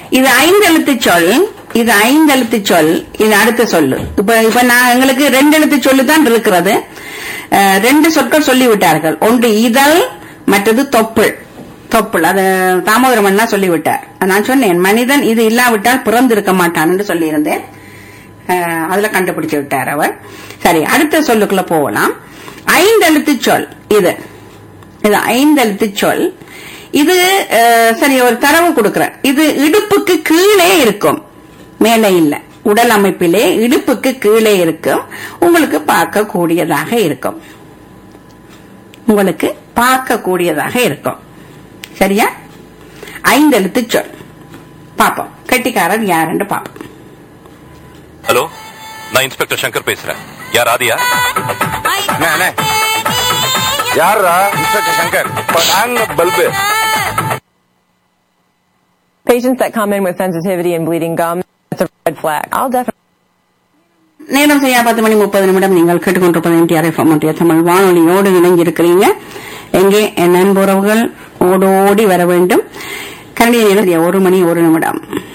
இது ஐந்தெழுத்து சொல் இது ஐந்தெழுத்து சொல் இது அடுத்த சொல்லு இப்ப இப்ப நான் எங்களுக்கு ரெண்டு எழுத்து சொல்லு தான் இருக்கிறது அஹ், ரெண்டு சொற்கள் சொல்லிவிட்டார்கள் ஒன்று இதழ் மற்றது தொப்புள் தொப்புள் அது தாமோதரமன்னா சொல்லிவிட்டார் நான் சொன்னேன் மனிதன் இது இல்லாவிட்டால் பிறந்திருக்க மாட்டான் என்று சொல்லியிருந்தேன் அஹ், அதுல கண்டுபிடிச்சு விட்டார் அவர் சரி அடுத்த சொல்லுக்குள்ள போகலாம் ஐந்தெழுத்து சொல் இது இது ஐந்தெழுத்து சொல் இது அஹ், சரி ஒரு தரவு கொடுக்கிறேன் இது இடுப்புக்கு கீழே இருக்கும் மேலே இல்ல உடல் அமைப்பிலே இடுப்புக்கு கீழே இருக்கும் உங்களுக்கு பார்க்கக்கூடியதாக இருக்கும் உங்களுக்கு பார்க்கக்கூடியதாக இருக்கும் சரியா ஐந்தெழுத்து சொல் பாப்போம் கெட்டிக்காரர் யாருன்னு பாப்போம் ஹலோ நான் இன்ஸ்பெக்டர் சங்கர் பேசுறேன் யார் ஆதியா அண்ணே, அண்ணே. யார்ரா இன்ஸ்பெக்டர் சங்கர் நாங்க bulb Patients that come in with sensitivity and bleeding gums, that's a red flag. I'll definitely நேரம் செய்யா பத்து மணி முப்பது நிமிடம் நீங்கள் கேட்டுக்கொண்டிருப்பது எம்டிஆர் எஃப்எம் தமிழ் வானொலியோடு இணைஞ்சிருக்கிறீங்க எங்கே என் நண்புறவுகள் ஓடோடி வர வேண்டும் கரண்டிய நேரம் சரியா ஒரு மணி ஒரு நிமிடம்